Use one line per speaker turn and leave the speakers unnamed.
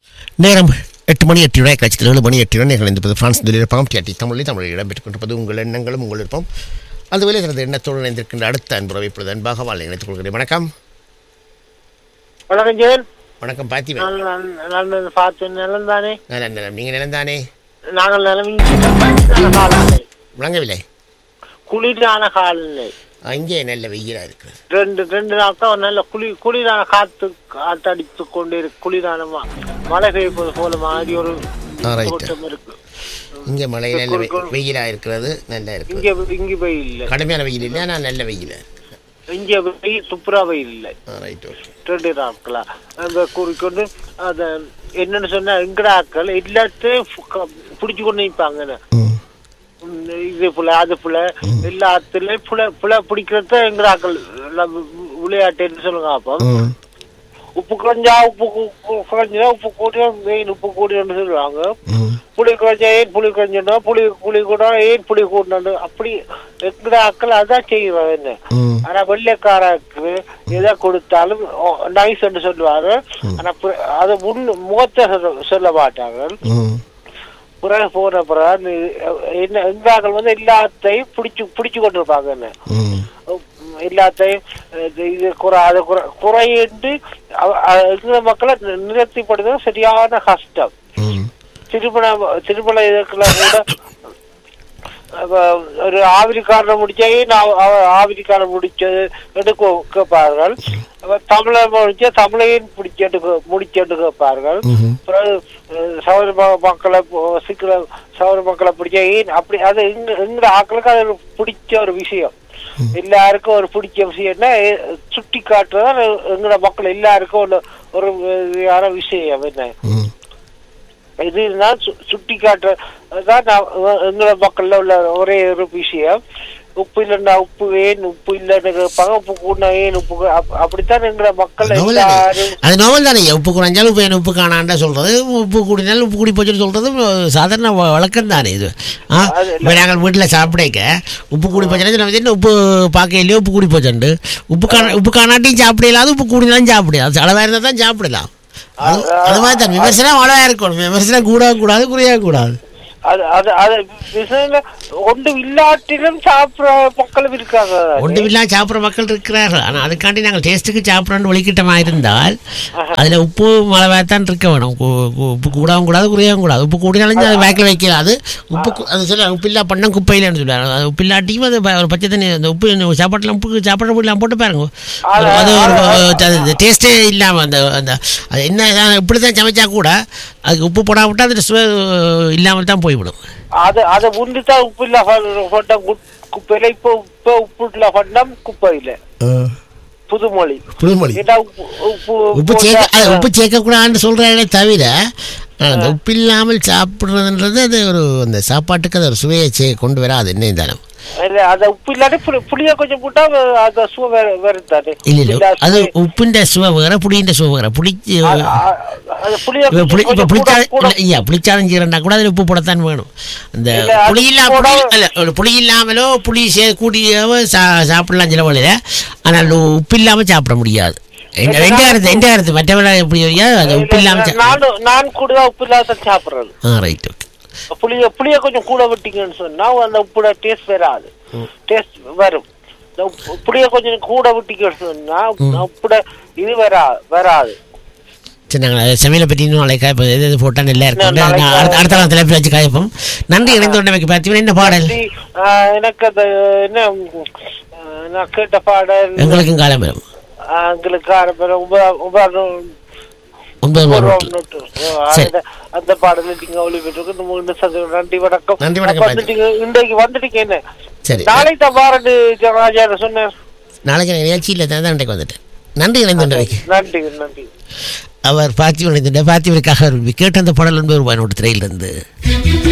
நேரம் எட்டு மணி எட்டு விட கட்சியில் ஏழு மணி எட்டு நேர்கள் என்பது பிரான்ஸ் தொழிலிருப்பம் டிஆர்டி தமிழில் தமிழில் இடம்பெற்றுக் கொண்டிருப்பது உங்கள் எண்ணங்களும் உங்கள் விருப்பம் அந்த வேலை தனது எண்ணத்தோடு இணைந்திருக்கின்ற அடுத்த அன்புறவை இப்பொழுது அன்பாக வாழ் இணைத்துக் கொள்கிறேன் வணக்கம்
வணக்கம் ஜெயன்
வணக்கம் பார்த்திபன்
நான் நான் நான் பார்த்து நிலம் தானே
நலம் நலம் நீங்கள் நிலந்தானே
நாங்கள் நிலம் இங்கே காலநிலை
விளங்கவில்லை
குளிரான காலநிலை
ஆ, இங்கே நல்ல வெயிலாக இருக்கிறது
ரெண்டு ரெண்டு நாள் தான் நல்ல குளி குளிரான காத்து காத்தடித்து கொண்டு இருக்கு குளிரான ம- மழை பெய்வது போல மாதிரி ஒரு
ஆ ரைட்டு
தோற்றம் இருக்கு
இங்கே மழை நல்ல வெ- வெயிலாக இருக்கிறது நல்லா இருக்குது
இங்க இங்க வெயில் இல்லை
கடுமையான வெயில் இல்லை ஆனால் நல்ல வெயில்
இங்க வெயில் துப்புரா வெயில் இல்லை
ஆ ரைட் ஓகே
ரெண்டு நாட்களா அந்த கூறிக்கொண்டு அத என்னன்னு சொன்னா எங்கடாக்கள் எல்லாத்தையும் பிடிச்சு கொண்டு நிற்பாங்க
ம்
உம் இது புல அது புல எல்லாத்துலயும் புல புல பிடிக்கிறத எங்கடாக்கள் எல்லாம் வி- விளையாட்டுன்னு சொல்லுங்க அப்போ
ம்
உப்பு குறைஞ்சா உப்பு கு- கு- குறைஞ்சா உப்பு கூடிய மெயின் உப்பு கூடியன்னு சொல்லுவாங்க
ம்
புளி குறைஞ்சா ஏன் புளி குறைஞ்சா புளி புளி கூட ஏன் புளி கூடணும் அப்படி எங்கடாக்கள் அதான் செய்வாங்க என்ன
ம்
ஆனா வெள்ளைக்காரருக்கு எதை கொடுத்தாலும் நைஸ் என்று சொல்லுவாரு ஆனா பு- அதை முன் முகத்தை சொல்ல- சொல்ல மாட்டாங்க
ம்
பிறகு போன பிறகு அந்த என்ன எங்காக்கள் வந்து எல்லாத்தையும் பிடிச்சு பிடிச்சு கொண்டு இருப்பாங்க என்ன
ம்
எல்லாத்தையும் இது இது குறை அது குறை குறையிட்டு அவ- அ- இருக்கிற மக்களை நி- நிறுத்திப்படுறது சரியான கஷ்டம்
ம்
திருமண திருமண இதுக்கெல்லாம் கூட அவ ஒரு ஆவிரிக்காரனை முடிச்சே நான் அவ- ஆவிரிக்காரன் முடிச்சது எடுக்க கேட்பார்கள் அவ தமிழை முடிச்ச தமிழையும் பிடிச்சு எடுக்க முடிச்சு எடுக்க கேட்பார்கள்
ம்ஹும்.
பிறகு அஹ், சௌர ம- மக்களை போ- சிக்கிற சௌர மக்களை பிடிச்ச ஏன் அப்படி அது எங்க எங்க ஆக்களுக்கு அது ஒரு பிடிச்ச ஒரு விஷயம் எல்லாருக்கும் ஒரு பிடிச்ச விஷயம்னா எ- சுட்டி காட்டுறதா எங்கட மக்கள் எல்லாருக்கும் ஒரு ஒரு விதமான விஷயம் என்ன
ம்
இது நான் சு- சுட்டி காட்டுறதான் நான் எ- எங்கள மக்கள்ல உள்ள ஒரே ஒரு விஷயம் உப்பு இல்லைன்னா உப்பு ஏன் உப்பு இல்லைன்னு கேட்பாங்க உப்பு கூடனா ஏன் உப்பு கே- அப்- அப்படித்தான் எங்கள மக்கள்
நோவல் தானே
எல்லாரும்
அது நோவல் தானே உப்பு குறைஞ்சாலும் உப்பு என்ன உப்பு காணாண்டா சொல்றது உப்பு கூடினாலும் உப்பு கூடி போச்சுன்னு சொல்றது சாதாரண வ- வழக்கம் தானே இது ஆ
அது
இப்போ நாங்கள் வீட்டில் சாப்பிடக்க உப்பு கூடி போச்சுன்னா நம்ம என்ன உப்பு பார்க்கையிலேயே உப்பு கூடி போச்சுண்டு உப்பு காண உப்பு காணாட்டியும் சாப்பிடலாது உப்பு கூடினாலும் சாப்பிடலாம் அளவாக இருந்தால் தான் சாப்பிடலாம் அது அது மாதிரி தான் விமர்சனம் அளவாக இருக்கணும் விமர்சனம் கூட கூடாது குறைய கூடாது
அது அது அது விஷயம் ஒன்று இல்லாட்டிலும் சாப்பிடுற மக்களும் இருக்காங்க
ஒன்றுமில்லாம் சாப்பிட்ற மக்கள் இருக்கிறார்கள் ஆனால் அதுக்காண்டி நாங்கள் டேஸ்ட்டுக்கு சாப்பிட்றோன்னு ஒழிக்கிட்டமாக இருந்தால் அதில் உப்பு மழை தான் இருக்க வேணும் கு- கு- உப்பு கூடவும் கூடாது குறையவும் கூடாது உப்பு கூடினாலும் அது வேக்கில் வைக்கலாது உப்பு கு- அது சொல்ல உப்பு இல்லா பண்ண குப்பையிலன்னு சொல்லுவாங்க அது உப்பு இல்லாட்டியும் அது ப- ஒரு பச்சை தண்ணி அந்த உப்பு சாப்பாட்டில் உப்பு சாப்பாடு போடலாம் போட்டு பாருங்க அது அது ஒரு டேஸ்ட்டே இல்லாமல் அந்த அந்த அது என்ன இதான் இப்படி தான் சமைச்சா கூட அதுக்கு உப்பு போடாவிட்டால் அது சுவை இல்லாமல் தான் போய்விடும்
அது அதை முந்தி தான் உப்பு இல்ல பண்டம் குப்பையில இப்போ இப்போ உப்பு இல்ல பண்டம் குப்பையில புதுமொழி
புதுமொழி
ஏன்னா உப்பு உப்பு
உப்பு சேர்க்க
போட்டா-
அது உப்பு சேர்க்கக்கூடாதுன்னு சொல்கிறாங்களே தவிர ஆனா, அந்த உப்பு இல்லாமல் சாப்பிட்றதுன்றது அது ஒரு அந்த சாப்பாட்டுக்கு அது ஒரு சுவையை சே கொண்டு வராது என்ன இருந்தாலும்
இல்ல, அந்த உப்பு இல்லாட்டி புளி புளிய கொஞ்சம் போட்டா அந்த சுவை வேற வேற தானே
இல்லை இல்லை
இல்ல,
அது
சுவை-
உப்புண்ட சுவை வேற புளியின் சுவை வேற புளி
அ- அ- அது புளிய
இப்ப புளி இப்போ
கொஞ்சம்
புளிச்சா
கூட- கூட-
இல்லை, ஐயா புளிச்சாதம் செய்யறா கூட அதில் உப்பு போடத்தான் வேணும் அந்த
இல்ல, அது
புளி இல்லா
போட-
புளி இல்ல ஒரு புளி இல்லாமலோ புளி சே கூட்டியவோ சா சாப்பிடலாம் சில வழியில் ஆனால் உப்பு இல்லாமல் சாப்பிட முடியாது எங்க எந்த கருத்து எந்த கருத்து மற்றவங்க எப்படி ஐயா அது உப்பு இல்லாமல் சா-
நானும் நான் கூட உப்பு இல்லாத சாப்பிடுறது
ஆ ரைட் ஓகே
புளிய புளிய கொஞ்சம் கூட விட்டீங்கன்னு சொன்னா அந்த உப்போட டேஸ்ட் வராது டேஸ்ட் வரும் இந்த உப்பு- புளிய கொஞ்சம் கூட விட்டீங்கன்னு சொன்னா உப்போட இது வரா வராது
சரி நாங்கள் சமையலை பற்றி இன்னும் நாளைக்கு இப்போ எது எது போட்டால் நல்லா இருக்கும்
நான் நாளைக்கு
நான் அடுத்த அடுத்த நாள் தலைப்பு வச்சு காய்ப்போம் நன்றி இணைந்து கொண்டமைக்கு பார்த்தீங்கன்னா என்ன பாடல்
சரி, ஆ, எனக்கு அந்த என்ன ம், ஆ, நான் கேட்ட பாடல்
எங்களுக்கும் காலம் வரும்
ஆ, எங்களுக்கு ஆரம்பம் உப- உபகரணம்
ஒன்பது மணி
ஒரு
நோட்டு.
நோட்டு.
சரி.
அந்த- அந்த பாடல நீங்க ஒளிபெற்று மூணு சந்தோஷம் நன்றி வணக்கம்
நன்றி வணக்கம்,
அப்ப வந்துட்டீங்க இன்றைக்கு வந்துட்டீங்க என்ன
சரி
நாளைக்கு தான் பாரண்டு ராஜா சொன்னார்
நாளைக்கு நான் நிகழ்ச்சியில் தான் இன்றைக்கு வந்துட்டேன் நன்றி இணைந்து கொண்டமைக்கு
நன்றி நன்றி
அவர் பார்த்திவன் இணைந்துட்ட பார்த்திவனுக்காக கேட்ட அந்த பாடல் என்பது ரூபாய் நோட்டு திரையிலிருந்து